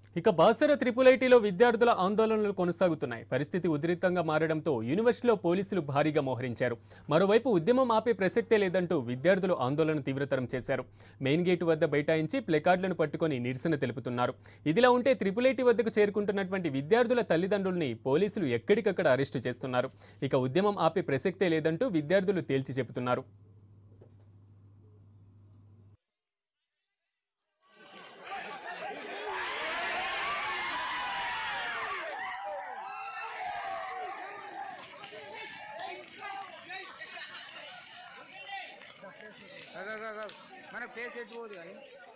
ఇక బాసర త్రిపుల్ ఐటీలో విద్యార్థుల ఆందోళనలు కొనసాగుతున్నాయి పరిస్థితి ఉద్రిక్తంగా మారడంతో యూనివర్సిటీలో పోలీసులు భారీగా మోహరించారు మరోవైపు ఉద్యమం ఆపే ప్రసక్తే లేదంటూ విద్యార్థులు ఆందోళన తీవ్రతరం చేశారు మెయిన్ గేటు వద్ద బైఠాయించి ప్లెకార్డులను పట్టుకొని నిరసన తెలుపుతున్నారు ఇదిలా ఉంటే త్రిపుల్ ఐటీ వద్దకు చేరుకుంటున్నటువంటి విద్యార్థుల తల్లిదండ్రుల్ని పోలీసులు ఎక్కడికక్కడ అరెస్టు చేస్తున్నారు ఇక ఉద్యమం ఆపే ప్రసక్తే లేదంటూ విద్యార్థులు తేల్చి చెబుతున్నారు అగా అగా, అగా. మన ప్లేస్ ఎటు పోదు కానీ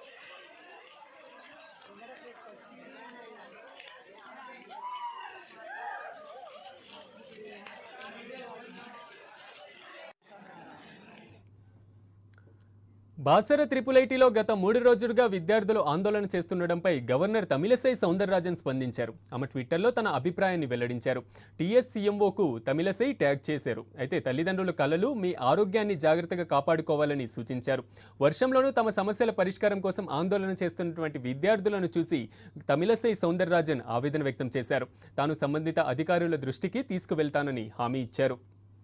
బాసర త్రిపుల్ ఐటీలో గత మూడు రోజులుగా విద్యార్థులు ఆందోళన చేస్తుండడంపై గవర్నర్ తమిళసై సౌందరరాజన్ స్పందించారు ఆమె ట్విట్టర్లో తన అభిప్రాయాన్ని వెల్లడించారు టీఎస్ సీఎంఓకు తమిళసై ట్యాగ్ చేశారు అయితే తల్లిదండ్రుల కలలు మీ ఆరోగ్యాన్ని జాగ్రత్తగా కాపాడుకోవాలని సూచించారు వర్షంలోనూ తమ సమస్యల పరిష్కారం కోసం ఆందోళన చేస్తున్నటువంటి విద్యార్థులను చూసి తమిళసై సౌందరరాజన్ ఆవేదన వ్యక్తం చేశారు తాను సంబంధిత అధికారుల దృష్టికి తీసుకువెళ్తానని హామీ ఇచ్చారు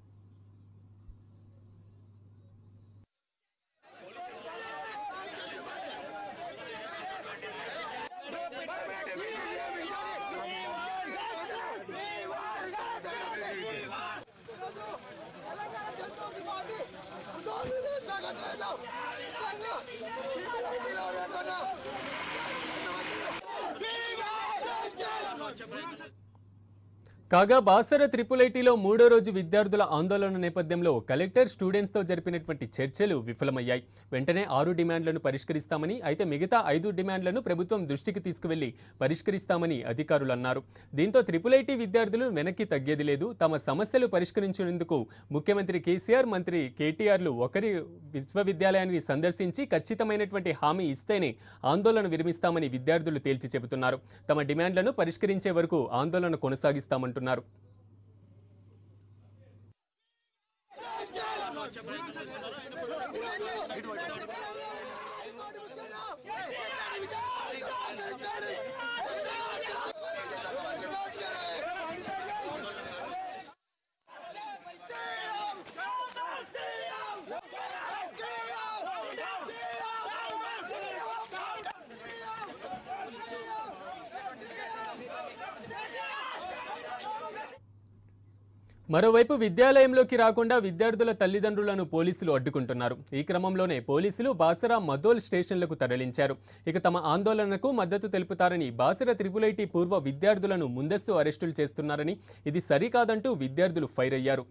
తెలంగాణ జనతా పార్టీ ఉద్యోగులు సాగలేదు ఇంటిలో లేకుండా కాగా బాసర త్రిపుల్ ఐటీలో మూడో రోజు విద్యార్థుల ఆందోళన నేపథ్యంలో కలెక్టర్ స్టూడెంట్స్తో జరిపినటువంటి చర్చలు విఫలమయ్యాయి వెంటనే ఆరు డిమాండ్లను పరిష్కరిస్తామని అయితే మిగతా ఐదు డిమాండ్లను ప్రభుత్వం దృష్టికి తీసుకువెళ్లి పరిష్కరిస్తామని అధికారులు అన్నారు దీంతో త్రిపుల్ ఐటీ విద్యార్థులు వెనక్కి తగ్గేది లేదు తమ సమస్యలు పరిష్కరించేందుకు ముఖ్యమంత్రి కేసీఆర్ మంత్రి కేటీఆర్లు ఒకరి విశ్వవిద్యాలయాన్ని సందర్శించి ఖచ్చితమైనటువంటి హామీ ఇస్తేనే ఆందోళన విరమిస్తామని విద్యార్థులు తేల్చి చెబుతున్నారు తమ డిమాండ్లను పరిష్కరించే వరకు ఆందోళన కొనసాగిస్తామంటున్నారు మరోవైపు విద్యాలయంలోకి రాకుండా విద్యార్థుల తల్లిదండ్రులను పోలీసులు అడ్డుకుంటున్నారు ఈ క్రమంలోనే పోలీసులు బాసరా మదోల్ స్టేషన్లకు తరలించారు ఇక తమ ఆందోళనకు మద్దతు తెలుపుతారని బాసర త్రిపుల్ ఐటీ పూర్వ విద్యార్థులను ముందస్తు అరెస్టులు చేస్తున్నారని ఇది సరికాదంటూ విద్యార్థులు ఫైర్ అయ్యారు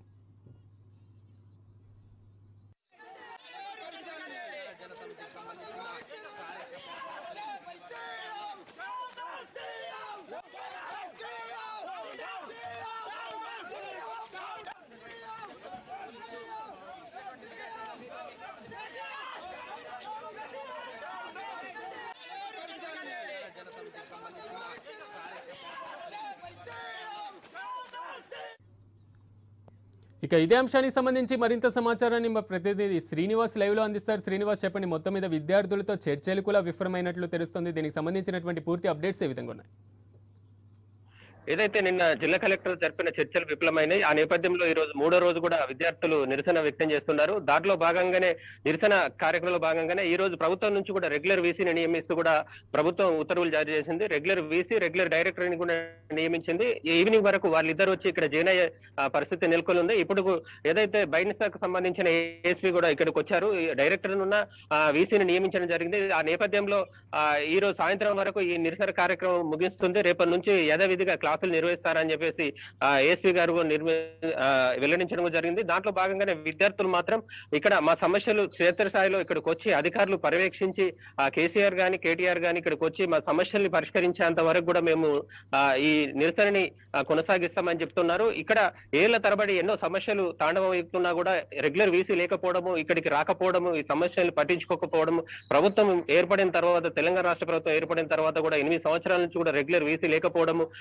ఇక ఇదే అంశానికి సంబంధించి మరింత సమాచారాన్ని మా ప్రతినిధి శ్రీనివాస్ లైవ్ లో అందిస్తారు శ్రీనివాస్ చెప్పండి మొత్తం మీద విద్యార్థులతో చర్చలు కూడా విఫలమైనట్లు తెలుస్తుంది దీనికి సంబంధించినటువంటి పూర్తి అప్డేట్స్ ఏ విధంగా ఉన్నాయి ఏదైతే నిన్న జిల్లా కలెక్టర్ జరిపిన చర్చలు విఫలమైనాయి ఆ నేపథ్యంలో ఈ రోజు మూడో రోజు కూడా విద్యార్థులు నిరసన వ్యక్తం చేస్తున్నారు దాంట్లో భాగంగానే నిరసన కార్యక్రమంలో భాగంగానే ఈ రోజు ప్రభుత్వం నుంచి కూడా రెగ్యులర్ వీసీని నియమిస్తూ కూడా ప్రభుత్వం ఉత్తర్వులు జారీ చేసింది రెగ్యులర్ వీసీ రెగ్యులర్ డైరెక్టర్ ని కూడా నియమించింది ఈ ఈవినింగ్ వరకు వాళ్ళిద్దరు వచ్చి ఇక్కడ జాయిన్ అయ్యే ఆ, పరిస్థితి నెలకొని ఉంది ఇప్పుడు బయట శాఖకు సంబంధించిన ఏఎస్పీ కూడా ఇక్కడికి వచ్చారు ఈ డైరెక్టర్ ఉన్న వీసీని నియమించడం జరిగింది ఆ నేపథ్యంలో ఆ, ఈ రోజు సాయంత్రం వరకు ఈ నిరసన కార్యక్రమం ముగిస్తుంది రేపటి నుంచి యథావిధిగా క్లాసులు నిర్వహిస్తారని చెప్పేసి ఏఎస్పీ గారు కూడా నిర్మి ఆ, వెల్లడించడం కూడా జరిగింది దాంట్లో భాగంగానే విద్యార్థులు మాత్రం ఇక్కడ మా సమస్యలు క్షేత్రస్థాయిలో ఇక్కడికి వచ్చి అధికారులు పర్యవేక్షించి ఆ కేసీఆర్ గాని కేటీఆర్ గాని ఇక్కడికి వచ్చి మా సమస్యల్ని పరిష్కరించేంత వరకు కూడా మేము ఆ, ఈ నిరసనని ఆ, కొనసాగిస్తామని చెప్తున్నారు ఇక్కడ ఏళ్ల తరబడి ఎన్నో సమస్యలు తాండవం అవుతున్నా కూడా రెగ్యులర్ వీసీ లేకపోవడము ఇక్కడికి రాకపోవడము ఈ సమస్యలు పట్టించుకోకపోవడము ప్రభుత్వం ఏర్పడిన తర్వాత తెలంగాణ రాష్ట్ర ప్రభుత్వం ఏర్పడిన తర్వాత కూడా ఎనిమిది సంవత్సరాల నుంచి కూడా రెగ్యులర్ వీసీ లేకపోవడము ఏదైతే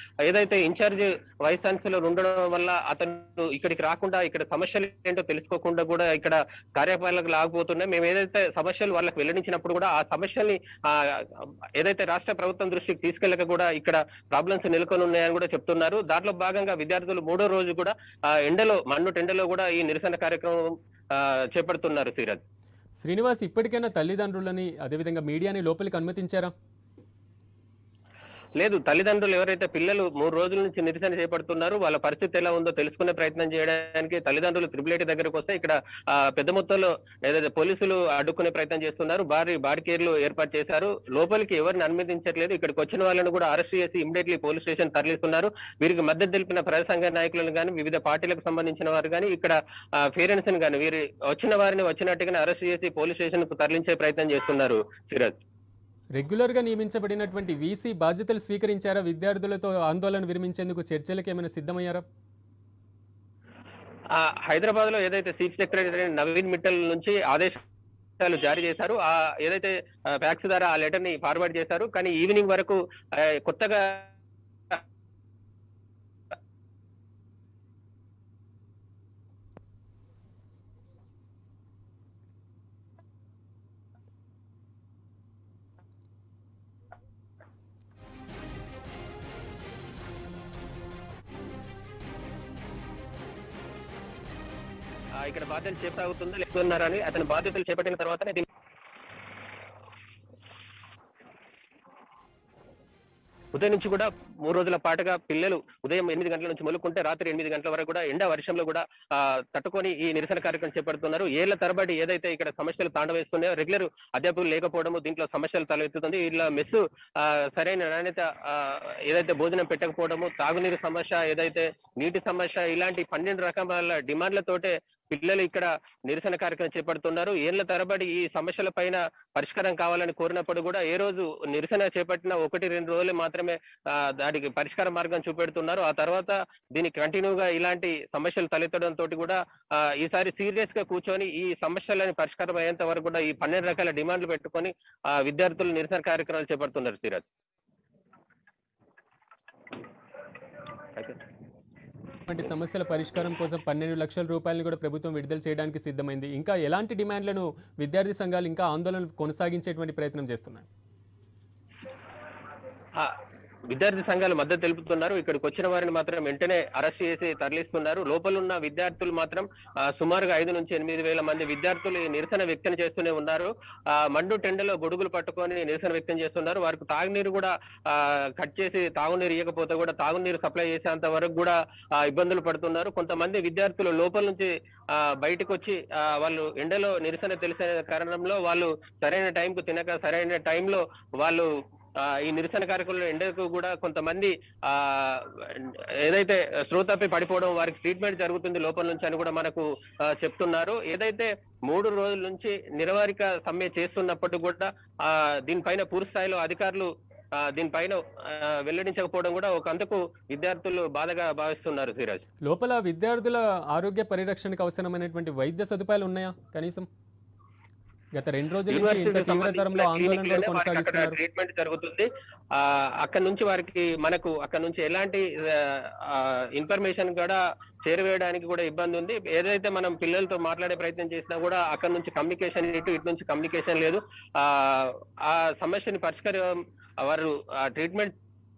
ఏదైతే ఇన్ఛార్జ్ వైస్ ఛాన్సలర్ ఉండడం వల్ల అతను ఇక్కడికి రాకుండా ఇక్కడ సమస్యలు ఏంటో తెలుసుకోకుండా కూడా ఇక్కడ కార్యపాలకులు ఆగిపోతున్నాయి మేము ఏదైతే సమస్యలు వాళ్ళకి వెల్లడించినప్పుడు కూడా ఆ సమస్యల్ని ఆ, ఏదైతే రాష్ట్ర ప్రభుత్వం దృష్టికి తీసుకెళ్ళక కూడా ఇక్కడ ప్రాబ్లమ్స్ నెలకొని ఉన్నాయని కూడా చెప్తున్నారు దాంట్లో భాగంగా విద్యార్థులు మూడో రోజు కూడా ఆ, ఎండలో మన్ను టెండలో కూడా ఈ నిరసన కార్యక్రమం ఆ, చేపడుతున్నారు సిరాజ్ శ్రీనివాస్ ఇప్పటికైనా తల్లిదండ్రులని అదేవిధంగా మీడియాని లోపలికి అనుమతించారా లేదు తల్లిదండ్రులు ఎవరైతే పిల్లలు మూడు రోజుల నుంచి నిరసన చేపడుతున్నారు వాళ్ళ పరిస్థితి ఎలా ఉందో తెలుసుకునే ప్రయత్నం చేయడానికి తల్లిదండ్రులు త్రిపులేటి దగ్గరకు వస్తే ఇక్కడ ఆ, పెద్ద మొత్తంలో ఏదైతే పోలీసులు అడ్డుకునే ప్రయత్నం చేస్తున్నారు భారీ బాడికేర్లు ఏర్పాటు చేశారు లోపలికి ఎవరిని అనుమతించట్లేదు ఇక్కడికి వచ్చిన వాళ్ళని కూడా అరెస్ట్ చేసి ఇమ్మీడియట్లీ పోలీస్ స్టేషన్ తరలిస్తున్నారు వీరికి మద్దతు తెలిపిన ప్రజా సంఘ నాయకులను కానీ వివిధ పార్టీలకు సంబంధించిన వారు కానీ ఇక్కడ పేరెంట్స్ ని కానీ వీరి వచ్చిన వారిని వచ్చినట్టుగానే అరెస్ట్ చేసి పోలీస్ స్టేషన్ కు తరలించే ప్రయత్నం చేస్తున్నారు సిరాజ్ రెగ్యులర్గా నియమించబడినటువంటి వీసీ బాధ్యతలు స్వీకరించారా విద్యార్థులతో ఆందోళన విరమించేందుకు చర్చలకు ఏమైనా సిద్ధమయ్యారా ఆ హైదరాబాద్ లో ఏదైతే చీఫ్ సెక్రటరీ నవీన్ మిట్టల్ నుంచి ఆదేశాలు జారీ చేశారు ఆ ఏదైతే ఫ్యాక్స్ ద్వారా ఆ లెటర్ ని ఫార్వర్డ్ చేశారు కానీ ఈవినింగ్ వరకు ఆ, కొత్తగా ఆ, ఇక్కడ బాధ్యతలు చేపవుతుందా లేకున్నారని అతని బాధ్యతలు చేపట్టిన తర్వాతనే దీన్ని ఉదయం నుంచి కూడా మూడు రోజుల పాటుగా పిల్లలు ఉదయం ఎనిమిది గంటల నుంచి మొదలుకుంటే రాత్రి ఎనిమిది గంటల వరకు కూడా ఎండ వర్షంలో కూడా ఆ, తట్టుకొని ఈ నిరసన కార్యక్రమం చేపడుతున్నారు ఏళ్ల తరబడి ఏదైతే ఇక్కడ సమస్యలు తాండవేస్తున్నాయో రెగ్యులర్ అధ్యాపకులు లేకపోవడము దీంట్లో సమస్యలు తలెత్తుతుంది ఇలా మెస్సు ఆ, సరైన నాణ్యత ఆ, ఏదైతే భోజనం పెట్టకపోవడము తాగునీరు సమస్య ఏదైతే నీటి సమస్య ఇలాంటి పన్నెండు రకాల డిమాండ్లతోటే పిల్లలు ఇక్కడ నిరసన కార్యక్రమం చేపడుతున్నారు ఏళ్ల తరబడి ఈ సమస్యల పైన పరిష్కారం కావాలని కోరినప్పుడు కూడా ఏ రోజు నిరసన చేపట్టిన ఒకటి రెండు రోజులు మాత్రమే ఆ, దానికి పరిష్కార మార్గం చూపెడుతున్నారు ఆ తర్వాత దీనికి కంటిన్యూగా ఇలాంటి సమస్యలు తలెత్తడం తోటి కూడా ఆ, ఈసారి సీరియస్ గా కూర్చొని ఈ సమస్యలని పరిష్కారం అయ్యేంత వరకు కూడా ఈ పన్నెండు రకాల డిమాండ్లు పెట్టుకొని ఆ విద్యార్థులు నిరసన కార్యక్రమాలు చేపడుతున్నారు సిరాజ్ అయితే వంటి సమస్యల పరిష్కారం కోసం పన్నెండు లక్షల రూపాయలను కూడా ప్రభుత్వం విడుదల చేయడానికి సిద్ధమైంది ఇంకా ఎలాంటి డిమాండ్లను విద్యార్థి సంఘాలు ఇంకా ఆందోళన కొనసాగించేటువంటి ప్రయత్నం చేస్తున్నాయి ఆ, విద్యార్థి సంఘాలు మద్దతు తెలుపుతున్నారు ఇక్కడికి వచ్చిన వారిని మాత్రం వెంటనే అరెస్ట్ చేసి తరలిస్తున్నారు లోపల ఉన్న విద్యార్థులు మాత్రం ఆ, సుమారుగా ఐదు నుంచి ఎనిమిది వేల మంది విద్యార్థులు ఈ నిరసన వ్యక్తం చేస్తూనే ఉన్నారు ఆ, మండు టెండలో గొడుగులు పట్టుకొని నిరసన వ్యక్తం చేస్తున్నారు వారికి తాగునీరు కూడా ఆ, కట్ చేసి తాగునీరు ఇవ్వకపోతే కూడా తాగునీరు సప్లై చేసేంత వరకు కూడా ఆ, ఇబ్బందులు పడుతున్నారు కొంతమంది విద్యార్థులు లోపల నుంచి ఆ, బయటకు వచ్చి ఆ, వాళ్ళు ఎండలో నిరసన తెలిసిన కారణంలో వాళ్ళు సరైన టైంకు తినక సరైన టైంలో వాళ్ళు ఆ, ఈ నిరసన కార్యక్రమంలో ఎండకు కూడా కొంతమంది ఆ ఏదైతే శ్రోతపై పడిపోవడం వారికి ట్రీట్మెంట్ జరుగుతుంది లోపల నుంచి అని కూడా మనకు ఆ, చెప్తున్నారు ఏదైతే మూడు రోజుల నుంచి నిరవారిక సమ్మె చేస్తున్నప్పటికీ కూడా ఆ దీనిపైన పూర్తి స్థాయిలో అధికారులు ఆ, దీనిపైన ఆ, వెల్లడించకపోవడం కూడా ఒక అందుకు విద్యార్థులు బాధగా భావిస్తున్నారు సిరాజ్ లోపల విద్యార్థుల ఆరోగ్య పరిరక్షణకు అవసరమైనటువంటి వైద్య సదుపాయాలు ఉన్నాయా కనీసం గత రెండు రోజుల నుంచి ఇంత తీవ్రతరంలో ఆందోళన కూడా కొనసాగిస్తున్నారు ట్రీట్మెంట్ జరుగుతుంది ఆ అక్కడ నుంచి వారికి మనకు అక్కడ నుంచి ఎలాంటి ఇన్ఫర్మేషన్ కూడా చేరవేయడానికి కూడా ఇబ్బంది ఉంది ఏదైతే మనం పిల్లలతో మాట్లాడే ప్రయత్నం చేసినా కూడా అక్కడ నుంచి కమ్యూనికేషన్ ఇటు ఇటు నుంచి కమ్యూనికేషన్ లేదు ఆ ఆ సమస్యని పరిష్కారం వారు ఆ ట్రీట్మెంట్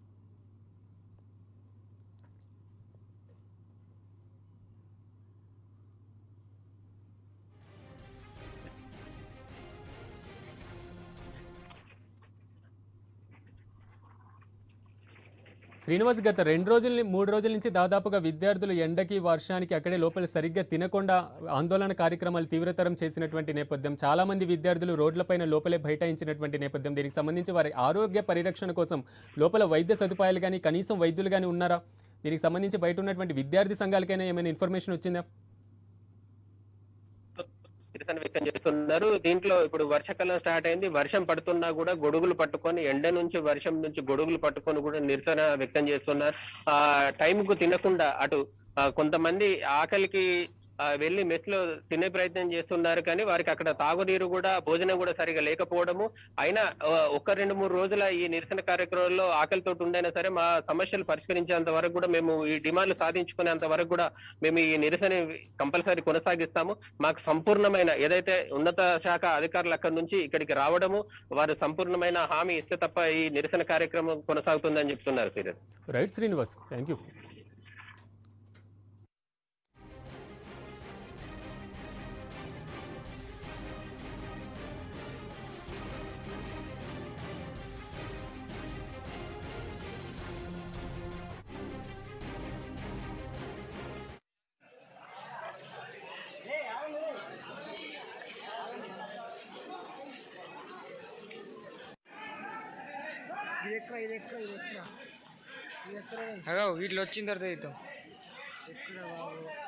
శ్రీనివాస్ గత రెండు రోజుల ని- మూడు రోజుల నుంచి దాదాపుగా విద్యార్థులు ఎండకి వర్షానికి అక్కడే లోపల సరిగ్గా తినకుండా ఆందోళన కార్యక్రమాలు తీవ్రతరం చేసినటువంటి నేపథ్యం చాలా మంది విద్యార్థులు రోడ్లపైన లోపలే బైఠాయించినటువంటి నేపథ్యం దీనికి సంబంధించి వారి ఆరోగ్య పరిరక్షణ కోసం లోపల వైద్య సదుపాయాలు కానీ కనీసం వైద్యులు కానీ ఉన్నారా దీనికి సంబంధించి బయట ఉన్నటువంటి విద్యార్థి సంఘాలకైనా ఏమైనా ఇన్ఫర్మేషన్ వచ్చిందా నిరసన వ్యక్తం చేస్తున్నారు దీంట్లో ఇప్పుడు వర్షాకాలం స్టార్ట్ అయింది వర్షం పడుతున్నా కూడా గొడుగులు పట్టుకొని ఎండ నుంచి వర్షం నుంచి గొడుగులు పట్టుకొని కూడా నిరసన వ్యక్తం చేస్తున్నారు ఆ టైం కు తినకుండా అటు ఆ, కొంతమంది ఆకలికి ఆ, వెళ్లి మెస్ లో తినే ప్రయత్నం చేస్తున్నారు కానీ వారికి అక్కడ తాగునీరు కూడా భోజనం కూడా సరిగా లేకపోవడము అయినా ఆ, ఒక రెండు మూడు రోజుల ఈ నిరసన కార్యక్రమంలో ఆకలితో ఉండైనా సరే మా సమస్యలు పరిష్కరించేంత వరకు కూడా మేము ఈ డిమాండ్లు సాధించుకునేంత వరకు కూడా మేము ఈ నిరసన కంపల్సరీ కొనసాగిస్తాము మాకు సంపూర్ణమైన ఏదైతే ఉన్నత శాఖ అధికారులు అక్కడి నుంచి ఇక్కడికి రావడము వారు సంపూర్ణమైన హామీ ఇస్తే తప్ప ఈ నిరసన కార్యక్రమం కొనసాగుతుందని చెప్తున్నారు serious right Srinivas thank you ఇది ఎక్కడ ఇది ఎక్కడ ఇది ఎక్కడ ఇది ఎక్కడ అగో వీటిలో వచ్చిన తర్వాత ఇద్దాం ఎక్కడ బాబు